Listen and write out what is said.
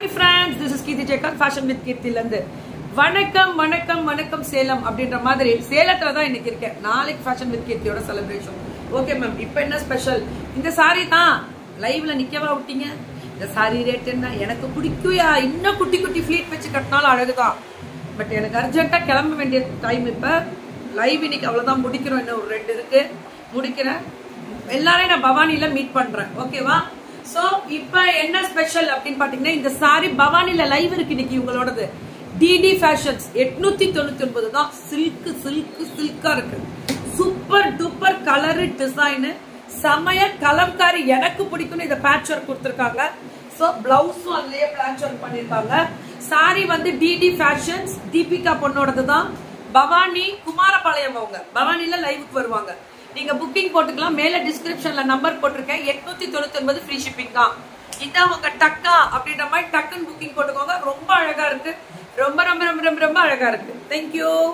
friends this is Keerthi Jayakanth fashion with கீர்த்திலேருந்து வணக்கம் வணக்கம் வணக்கம் சேலம் அப்படின்ற மாதிரி சேலத்துல தான் இன்னைக்கு இருக்கேன் நாளைக்கு ஃபேஷன் வித் கீர்த்தியோட செலிப்ரேஷன் ஓகே மேம் இப்போ என்ன ஸ்பெஷல் இந்த சாரி தான் லைவ்ல நிக்கவா விட்டீங்க இந்த சாரி ரேட் என்ன எனக்கு பிடிக்குயா இன்னும் குட்டி குட்டி ஃபிளீட் வச்சு கட்டினாலும் அழகுதான் பட் எனக்கு அர்ஜென்ட்டா கிளம்ப வேண்டிய டைம் இப்போ லைவ் இன்னைக்கு அவ்வளவுதான் முடிக்கிறோம் இன்னும் ஒரு ரெண்டு இருக்கு முடிக்கிறேன் எல்லாரையும் நான் பவானில மீட் பண்றேன் ஓகேவா சோ இப்போ என்ன ஸ்பெஷல் அப்படின்னு பாத்தீங்கன்னா இந்த சாரி பவானில லைவ் இருக்கு இன்னைக்கு உங்களோடது டிடி ஃபேஷன்ஸ் எட்நூத்தி தொண்ணூத்தி ஒன்பது தான் சில்க் சில்க் சில்கா இருக்கு சூப்பர் டூப்பர் கலரு டிசைனு செமைய கலம்காரி எனக்கு பிடிக்கும்னு இதை பேட்ச் ஒர்க் கொடுத்துருக்காங்க ஸோ பிளவுஸும் அதுலயே பேட்ச் ஒர்க் பண்ணியிருக்காங்க சாரி வந்து டிடி ஃபேஷன்ஸ் தீபிகா பொண்ணோடது தான் பவானி குமாரபாளையம் அவங்க பவானில லைவுக்கு வருவாங்க நீங்க புக்கிங் போட்டுக்கலாம் மேல டிஸ்கிரிப்ஷன்ல நம்பர் போட்டிருக்கேன் எட்நூத்தி தொண்ணூத்தி ஒன்பது ஃப்ரீ ஷிப்பிங் தான் இதான் உங்க டக்கா அப்படின்ற மாதிரி டக்குன்னு புக்கிங் போட்டுக்கோங்க ரொம்ப அழகா இருக்கு ரொம்ப ரொம்ப ரொம்ப ரொம்ப ரொம்ப அழகா இருக்கு தேங்க்யூ